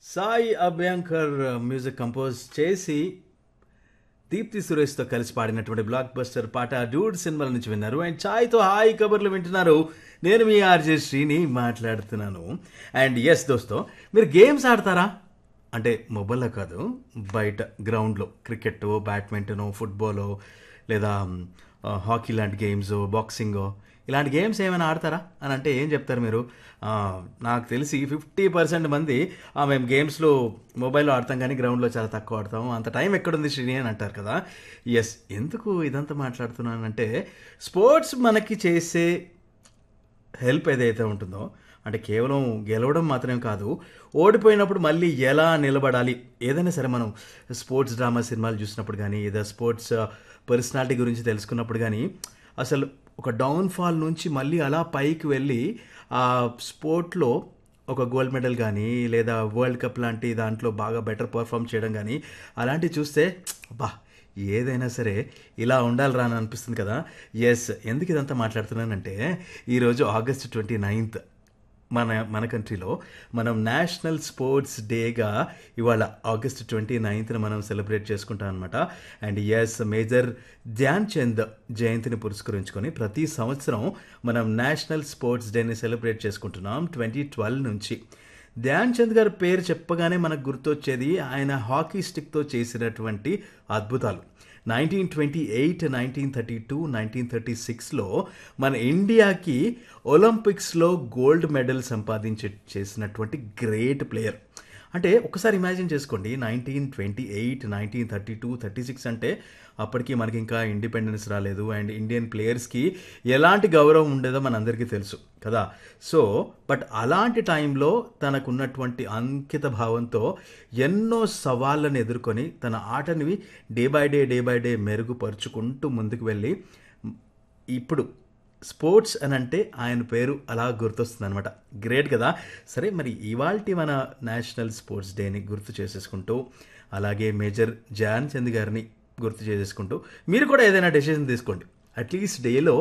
Sai Abhyankar music compose చేసి దీప్తి సురేష్తో కలిసి పాడినటువంటి బ్లాక్ బస్టర్ పాట డూడ్ సినిమాల నుంచి విన్నారు అండ్ ఛాయ్తో హాయ్ కబర్లు వింటున్నారు నేను మీ ఆర్జే శ్రీని మాట్లాడుతున్నాను అండ్ ఎస్ దోస్తో మీరు గేమ్స్ ఆడతారా అంటే మొబైల్లో కాదు బయట గ్రౌండ్లో క్రికెట్ బ్యాడ్మింటన్ ఫుట్బాల్ లేదా ఆ, హాకీ లాంటి గేమ్స్ బాక్సింగ్ ఇలాంటి గేమ్స్ ఏమైనా ఆడతారా అని అంటే ఏం చెప్తారు మీరు ఆ, నాకు తెలిసి ఫిఫ్టీ పర్సెంట్ మంది "ఆ, మేము గేమ్స్లో మొబైల్లో ఆడతాం కానీ గ్రౌండ్లో చాలా తక్కువ ఆడతాం అంత టైం ఎక్కడుంది శ్రీని అని అంటారు కదా ఎస్ ఎందుకు ఇదంతా మాట్లాడుతున్నానంటే స్పోర్ట్స్ మనకి చేసే హెల్ప్ ఏదైతే ఉంటుందో అంటే కేవలం గెలవడం మాత్రమే కాదు ఓడిపోయినప్పుడు మళ్ళీ ఎలా నిలబడాలి ఏదైనా సరే మనం స్పోర్ట్స్ డ్రామా సినిమాలు చూసినప్పుడు కానీ ఏదో స్పోర్ట్స్ పర్సనాలిటీ గురించి తెలుసుకున్నప్పుడు కానీ అసలు ఒక డౌన్ఫాల్ నుంచి మళ్ళీ అలా పైకి వెళ్ళి ఆ స్పోర్ట్లో ఒక గోల్డ్ మెడల్ కానీ లేదా వరల్డ్ కప్ లాంటి దాంట్లో బాగా బెటర్ పర్ఫామ్ చేయడం కానీ అలాంటివి చూస్తే బా ఏదైనా సరే ఇలా ఉండాలి రా అని అనిపిస్తుంది కదా ఎస్ ఎందుకు ఇదంతా మాట్లాడుతున్నానంటే ఈరోజు ఆగస్ట్ ట్వంటీ నైన్త్ మన మన కంట్రీలో మనం నేషనల్ స్పోర్ట్స్ డేగా ఇవాళ ఆగస్ట్ ట్వంటీ నైన్త్న మనం సెలబ్రేట్ చేసుకుంటాం అనమాట and yes major Dhyan Chand జయంతిని పురస్కరించుకొని ప్రతి సంవత్సరం మనం నేషనల్ స్పోర్ట్స్ డేని సెలబ్రేట్ చేసుకుంటున్నాం ట్వంటీ ట్వెల్వ్ నుంచి ధ్యాన్ చంద్ గారి పేరు చెప్పగానే మనకు గుర్తొచ్చేది ఆయన హాకీ స్టిక్తో చేసినటువంటి అద్భుతాలు nineteen twenty eight nineteen thirty two nineteen thirty సిక్స్లో మన ఇండియాకి ఒలింపిక్స్లో గోల్డ్ మెడల్ సంపాదించి చేసినటువంటి గ్రేట్ ప్లేయర్ అంటే ఒకసారి ఇమాజిన్ చేసుకోండి nineteen twenty eight nineteen thirty two thirty six అంటే అప్పటికి మనకి ఇంకా ఇండిపెండెన్స్ రాలేదు అండ్ ఇండియన్ ప్లేయర్స్కి ఎలాంటి గౌరవం ఉండేదో మనందరికీ తెలుసు కదా సో బట్ అలాంటి టైంలో తనకున్నటువంటి అంకిత భావంతో ఎన్నో సవాళ్ళను ఎదుర్కొని తన ఆటని day by day day by day మెరుగుపరుచుకుంటూ ముందుకు వెళ్ళి ఇప్పుడు స్పోర్ట్స్ అని అంటే ఆయన పేరు అలా గుర్తొస్తుంది అనమాట గ్రేట్ కదా సరే మరి ఇవాల్టి మన నేషనల్ స్పోర్ట్స్ డేని గుర్తు చేసేసుకుంటూ అలాగే మేజర్ జాన్ చంద్ గారిని గుర్తు చేసేసుకుంటూ మీరు కూడా ఏదైనా డెసిషన్ తీసుకోండి అట్లీస్ట్ డేలో